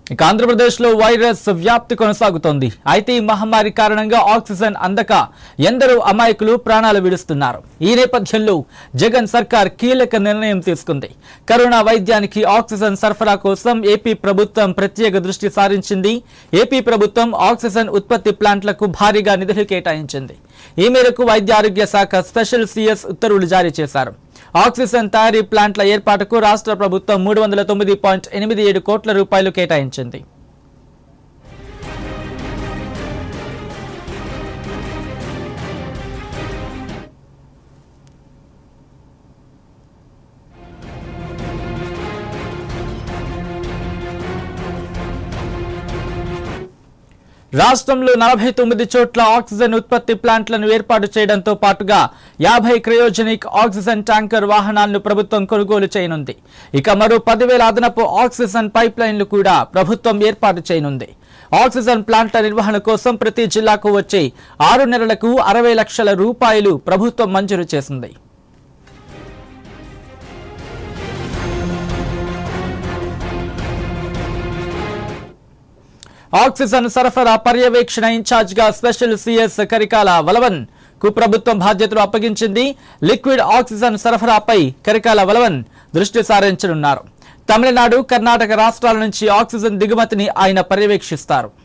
ఇక ఆంధ్రప్రదేశ్లో వైరస్ వ్యాప్తి కొనసాగుతోంది అయితే ఈ మహమ్మారి కారణంగా ఆక్సిజన్ అందక ఎందరో అమాయకులు ప్రాణాలు విడుస్తున్నారు ఈ నేపథ్యంలో జగన్ సర్కార్ కీలక నిర్ణయం తీసుకుంది కరోనా వైద్యానికి ఆక్సిజన్ సరఫరా కోసం ఏపీ ప్రభుత్వం ప్రత్యేక దృష్టి సారించింది ఏపీ ప్రభుత్వం ఆక్సిజన్ ఉత్పత్తి ప్లాంట్లకు భారీగా నిధులు కేటాయించింది ఈ మేరకు వైద్య ఆరోగ్య శాఖ స్పెషల్ సిఎస్ ఉత్తర్వులు జారీ చేశారు ఆక్సిజన్ తయారీ ప్లాంట్ల ఏర్పాటుకు రాష్ట్ర ప్రభుత్వం మూడు వందల తొమ్మిది పాయింట్ ఎనిమిది ఏడు కోట్ల రూపాయలు కేటాయించింది రాష్ట్రంలో నలభై తొమ్మిది చోట్ల ఆక్సిజన్ ఉత్పత్తి ప్లాంట్లను ఏర్పాటు చేయడంతో పాటుగా యాభై క్రయోజనిక్ ఆక్సిజన్ ట్యాంకర్ వాహనాలను ప్రభుత్వం కొనుగోలు చేయనుంది ఇక మరో పదివేల అదనపు ఆక్సిజన్ పైప్ లైన్లు కూడా ప్రభుత్వం ఏర్పాటు చేయనుంది ఆక్సిజన్ ప్లాంట్ల నిర్వహణ కోసం ప్రతి జిల్లాకు వచ్చే ఆరు నెలలకు అరవై లక్షల రూపాయలు ప్రభుత్వం మంజూరు చేసింది ఆక్సిజన్ సరఫరా పర్యవేక్షణ ఇన్ఛార్జ్ గా స్పెషల్ సిఎస్ కరికాల వలవన్ కు ప్రభుత్వం బాధ్యతలు అప్పగించింది లిక్విడ్ ఆక్సిజన్ సరఫరాపై కరికాల వలవన్ దృష్టి సారించనున్నారు తమిళనాడు కర్ణాటక రాష్ట్రాల నుంచి ఆక్సిజన్ దిగుమతిని ఆయన పర్యవేక్షిస్తారు